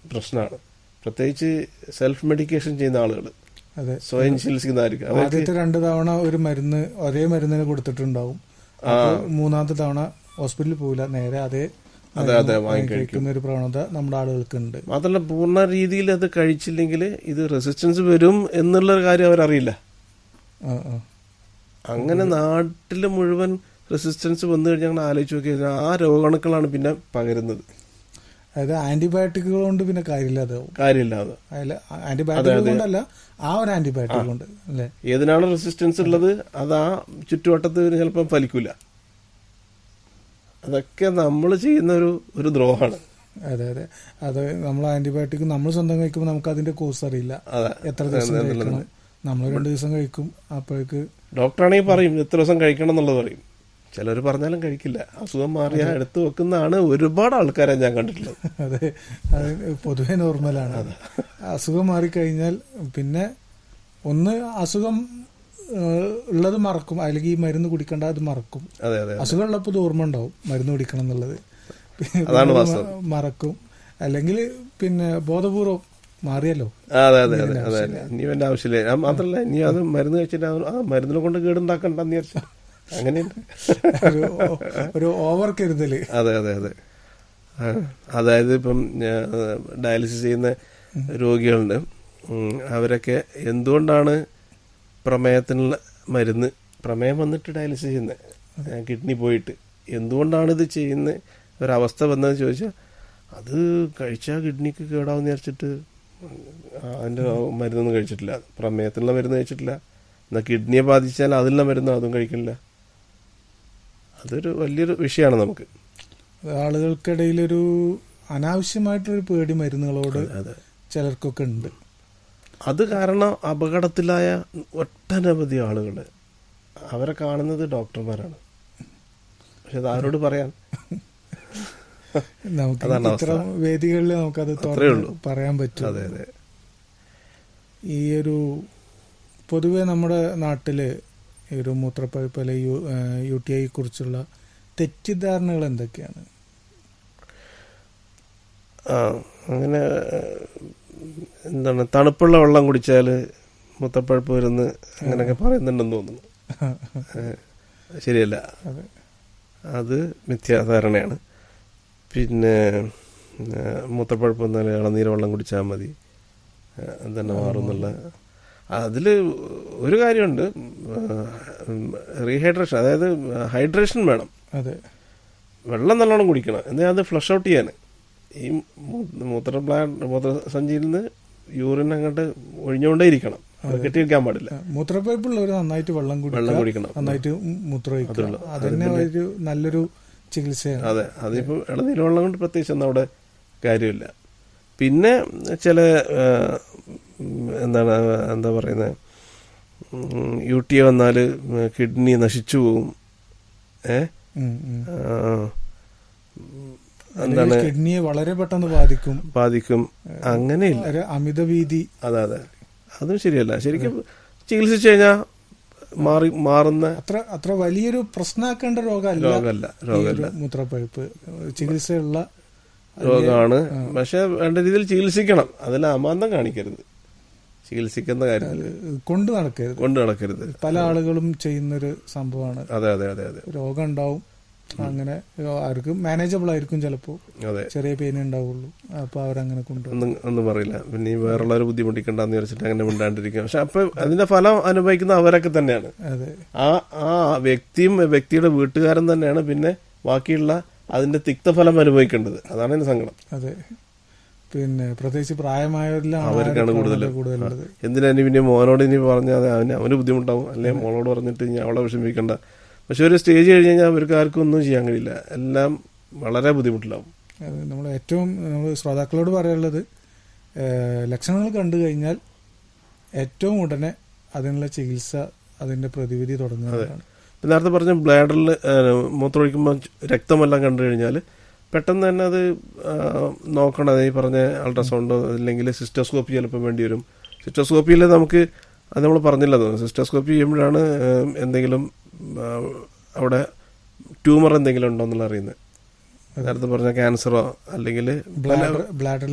പ്രശ്നമാണ് പ്രത്യേകിച്ച് self medication ചെയ്യുന്ന ആളുകൾ അതെ സ്വയം ചികിത്സിക്കുന്നതായിരിക്കും അവർക്ക് ആദ്യത്തെ രണ്ട് തവണ ഒരു മരുന്ന് ഒരേ മരുന്നിന് കൊടുത്തിട്ടുണ്ടാവും അപ്പൊ മൂന്നാമത്തെ തവണ ഹോസ്പിറ്റലിൽ പോവില്ല നേരെ അതേ അതെ, അതെ, മരുന്ന് വാങ്ങിക്കഴിക്കും. കഴിക്കുന്ന ഒരു പ്രവണത നമ്മുടെ ആളുകൾക്കുണ്ട് മാത്രമല്ല പൂർണ്ണ രീതിയിൽ അത് കഴിച്ചില്ലെങ്കിൽ ഇത് റെസിസ്റ്റൻസ് വരും എന്നുള്ള ഒരു കാര്യം അവരറിയില്ല ആ, ആ. അങ്ങനെ നാട്ടിൽ മുഴുവൻ റെസിസ്റ്റൻസ് വന്നു കഴിഞ്ഞാൽ ഞങ്ങൾ ആലോചിച്ച് നോക്കി കഴിഞ്ഞാൽ ആ രോഗാണുക്കളാണ് പിന്നെ പകരുന്നത് അതായത് ആന്റിബയോട്ടിക്കുകൾ കൊണ്ട് പിന്നെ കാര്യമില്ലാതാവും കാര്യമില്ലാതെ അതിൽ ആന്റിബയോട്ടിക് കൊണ്ടല്ല ആ ഒരു ആന്റിബയോട്ടിക് കൊണ്ട് അല്ലേ ഏതിനാണ് റെസിസ്റ്റൻസ് ഉള്ളത് അത് ആ ചുറ്റുവട്ടത്ത് ചിലപ്പം ഫലിക്കൂല അതൊക്കെ നമ്മൾ ചെയ്യുന്ന ഒരു ഒരു ദ്രോഹമാണ് അതെ അതെ അത് നമ്മൾ ആന്റിബയോട്ടിക് നമ്മൾ സ്വന്തം കഴിക്കുമ്പോൾ നമുക്ക് അതിന്റെ കോഴ്സ് അറിയില്ല അതെ എത്ര ദിവസം കഴിക്കണം നമ്മൾ രണ്ട് ദിവസം കഴിക്കും അപ്പോഴേക്ക് ഡോക്ടറാണെങ്കിൽ പറയും എത്ര ദിവസം കഴിക്കണം എന്നുള്ളത് പറയും ചിലർ പറഞ്ഞാലും കഴിക്കില്ല അസുഖം മാറിയാൽ എടുത്തു വെക്കുന്നതാണ് ഒരുപാട് ആൾക്കാരെ ഞാൻ കണ്ടിട്ടുള്ളത് അതെ അത് പൊതുവെ നോർമലാണ് അസുഖം മാറിക്കഴിഞ്ഞാൽ പിന്നെ ഒന്ന് അസുഖം ഏഹ്, ഉള്ളത് മറക്കും അല്ലെങ്കിൽ ഈ മരുന്ന് കുടിക്കേണ്ട അത് മറക്കും അതെ അതെ അസുഖം ഉള്ളപ്പോൾ ഇത് ഓർമ്മ ഉണ്ടാവും മരുന്ന് കുടിക്കണം എന്നുള്ളത് അതാണ് പിന്നെ വാസ്തവം. മ- മറക്കും അല്ലെങ്കിൽ പിന്നെ ബോധപൂർവം മാറിയല്ലോ ആ, അതെ അതെ അതെ അതെ അതെ ഇനി എന്റെ ആവശ്യമില്ല ഞാൻ മാത്രല്ല ഇനി അത് മരുന്ന് കഴിച്ചിട്ട് അത് ആ മരുന്നിനെ കൊണ്ട് കേടുണ്ടാക്കണ്ടെന്ന് വിചാരിച്ചു അങ്ങനെയുണ്ട് ഒരു ഒരു ഓവർ കരുതല് അതെ അതെ അതെ ആ, അതായത് ഇപ്പം ഡയാലിസിസ് ചെയ്യുന്ന രോഗികളുണ്ട് ഉം, അവരൊക്കെ എന്തുകൊണ്ടാണ് പ്രമേയത്തിനുള്ള മരുന്ന് പ്രമേയം വന്നിട്ട് ഡയാലിസിസ് ചെയ്യുന്നത് കിഡ്നി പോയിട്ട് എന്തുകൊണ്ടാണ് ഇത് ചെയ്യുന്ന ഒരവസ്ഥ വന്നതെന്ന് ചോദിച്ചാൽ അത് കഴിച്ചാൽ കിഡ്നിക്ക് കേടാവെന്ന് വിചാരിച്ചിട്ട് അതിൻ്റെ മരുന്നൊന്നും കഴിച്ചിട്ടില്ല പ്രമേയത്തിനുള്ള മരുന്ന് കഴിച്ചിട്ടില്ല എന്നാൽ കിഡ്നിയെ ബാധിച്ചാൽ അതിനുള്ള മരുന്ന് അതും കഴിക്കില്ല അതൊരു വലിയൊരു വിഷയമാണ് നമുക്ക് ആളുകൾക്കിടയിലൊരു അനാവശ്യമായിട്ടൊരു പേടി മരുന്നുകളോട് അതെ ചിലർക്കൊക്കെ ഉണ്ട് അത് കാരണം അപകടത്തിലായ ഒട്ടനവധി ആളുകൾ അവരെ കാണുന്നത് ഡോക്ടർമാരാണ് പക്ഷെ അത് ആരോട് പറയാൻ നമുക്ക് അതാണ് ഇത്ര വേദികളിൽ നമുക്കത് അത്രേ തുറന്ന് ഉള്ളൂ. പറയാൻ പറ്റും അതെ അതെ ഈ ഒരു പൊതുവെ നമ്മുടെ നാട്ടില് ഈ ഒരു മൂത്രപ്പഴുപ്പ് അല്ലെ യു യു ടി ഐ കുറിച്ചുള്ള തെറ്റിദ്ധാരണകൾ എന്തൊക്കെയാണ് ആ അങ്ങനെ ഏഹ്, എന്താണ് തണുപ്പുള്ള വെള്ളം കുടിച്ചാൽ മുത്തപ്പഴുപ്പ് വരുന്ന് അങ്ങനെയൊക്കെ പറയുന്നുണ്ടെന്ന് തോന്നുന്നു ഏഹ്, ശരിയല്ല അതെ അത് മിഥ്യാധാരണയാണ് പിന്നെ ഏഹ്, മൂത്രപ്പഴുപ്പ് വന്നാൽ ഇളനീര് വെള്ളം കുടിച്ചാൽ മതി ഏഹ്, തന്നെ മാറുന്നുള്ള അതിൽ ഒരു കാര്യമുണ്ട് റീഹൈഡ്രേഷൻ അതായത് ഹൈഡ്രേഷൻ വേണം അതെ വെള്ളം നല്ലോണം കുടിക്കണം എന്നാൽ അത് ഫ്ലഷ് ഔട്ട് ചെയ്യാൻ ഈ മൂ- മൂത്ര പ്ലാ മൂത്രസഞ്ചിയിൽ നിന്ന് യൂറിൻ അങ്ങോട്ട് ഒഴിഞ്ഞുകൊണ്ടേ ഇരിക്കണം അത് കെട്ടി വെക്കാൻ പാടില്ല മൂത്രപ്പഴുപ്പുള്ളവർ നന്നായിട്ട് വെള്ളം വെള്ളം കുടിക്കുക കുടിക്കണം നന്നായിട്ട് മൂത്രമൊഴിക്കുക അതുള്ളൂ. അത് തന്നെ ഒരു നല്ലൊരു ചികിത്സയാണ് അതെ അതിപ്പോൾ ഇളനീര് വെള്ളം കൊണ്ട് പ്രത്യേകിച്ച് ഒന്നും അവിടെ കാര്യമില്ല പിന്നെ ചില ആ, ഉം, എന്താണ് എന്താ പറയുന്നത് യു ടി എ വന്നാൽ കിഡ്നി നശിച്ചു പോവും ഏ ഉം, ഉം. ആ, അല്ലെങ്കിൽ എന്താണ് കിഡ്നിയെ വളരെ പെട്ടെന്ന് ബാധിക്കും ബാധിക്കും അങ്ങനെയില്ല ഒരു അമിതവീതി അതെ അതെ അതും ശരിയല്ല ശരിക്കും ചികിത്സിച്ചു കഴിഞ്ഞാൽ മാറി മാറുന്ന അത്ര അത്ര വലിയൊരു പ്രശ്നമാക്കേണ്ട രോഗമല്ല രോഗമല്ല ഈ രോഗമല്ല ഒരു മൂത്രപ്പഴുപ്പ് ചികിത്സയുള്ള രോഗമാണ് പക്ഷെ വേണ്ട രീതിയിൽ ചികിത്സിക്കണം അതിൽ അമാന്തം കാണിക്കരുത് ചികിത്സിക്കുന്ന കാര്യത്തിൽ കൊണ്ടു നടക്കരുത് കൊണ്ട് നടക്കരുത് പല ആളുകളും ചെയ്യുന്നൊരു സംഭവമാണ് അതെ അതെ അതെ അതെ രോഗം ഉണ്ടാവും അങ്ങനെ അവർക്ക് മാനേജബിൾ ആയിരിക്കും ചിലപ്പോൾ അതെ ചെറിയ പെയിൻ ഉണ്ടാവുള്ളൂ അപ്പൊ അവരങ്ങനെ കൊണ്ടുപോകും ഒന്നും ഒന്നും പറയില്ല പിന്നെ ഈ വേറുള്ളവർ ബുദ്ധിമുട്ടിക്കണ്ടെന്ന് വിചാരിച്ചിട്ട് അങ്ങനെ മിണ്ടാണ്ടിരിക്കും പക്ഷെ അപ്പൊ അതിന്റെ ഫലം അനുഭവിക്കുന്ന അവരൊക്കെ തന്നെയാണ് അതെ ആ ആ വ്യക്തിയും വ്യക്തിയുടെ വീട്ടുകാരൻ തന്നെയാണ് പിന്നെ ബാക്കിയുള്ള അതിന്റെ തിക്തഫലം അനുഭവിക്കേണ്ടത് അതാണ് എന്റെ സങ്കടം അതെ പിന്നെ പ്രത്യേകിച്ച് പ്രായമായവരിലാണ് അവർക്കാണ് ആ ഒരു കൂടുതൽ പ്രവണത കൂടുതലുള്ളത് എന്തിനാ ഇനി പിന്നെ മോനോട് ഇനി പറഞ്ഞാൽ അവന് അവന് ബുദ്ധിമുട്ടാവും അല്ലെങ്കിൽ മോളോട് പറഞ്ഞിട്ട് ഇനി അവളെ വിഷമിക്കണ്ട പക്ഷെ ഒരു സ്റ്റേജ് കഴിഞ്ഞ് കഴിഞ്ഞാൽ അവർക്ക് ആർക്കും ഒന്നും ചെയ്യാൻ കഴിയില്ല എല്ലാം വളരെ ബുദ്ധിമുട്ടിലാവും അത് നമ്മൾ ഏറ്റവും നമ്മൾ ശ്രോതാക്കളോട് പറയാനുള്ളത് ഏഹ്, ലക്ഷണങ്ങൾ കണ്ടു കഴിഞ്ഞാൽ ഏറ്റവും ഉടനെ അതിനുള്ള ചികിത്സ അതിന്റെ പ്രതിവിധി തുടങ്ങുന്നതാണ് ഇപ്പം നേരത്തെ പറഞ്ഞ ബ്ലാഡറിൽ മൂത്രമൊഴിക്കുമ്പോൾ രക്തമെല്ലാം കണ്ടു കഴിഞ്ഞാൽ പെട്ടെന്ന് തന്നെ അത് ആ, നോക്കണം ഈ പറഞ്ഞ അൾട്രാസൗണ്ടോ അല്ലെങ്കിൽ സിസ്റ്റോസ്കോപ്പി ചിലപ്പോൾ വേണ്ടി വരും സിസ്റ്റോസ്കോപ്പിയിൽ നമുക്ക് അത് നമ്മൾ പറഞ്ഞില്ല തോന്നുന്നു സിസ്റ്റോസ്കോപ്പി ചെയ്യുമ്പോഴാണ് ആ, എന്തെങ്കിലും ആ, അവിടെ ട്യൂമർ എന്തെങ്കിലും ഉണ്ടോ എന്നുള്ള അറിയുന്നത് നേരത്തെ പറഞ്ഞ ക്യാൻസറോ അല്ലെങ്കിൽ ബ്ലാഡർ ബ്ലാഡർ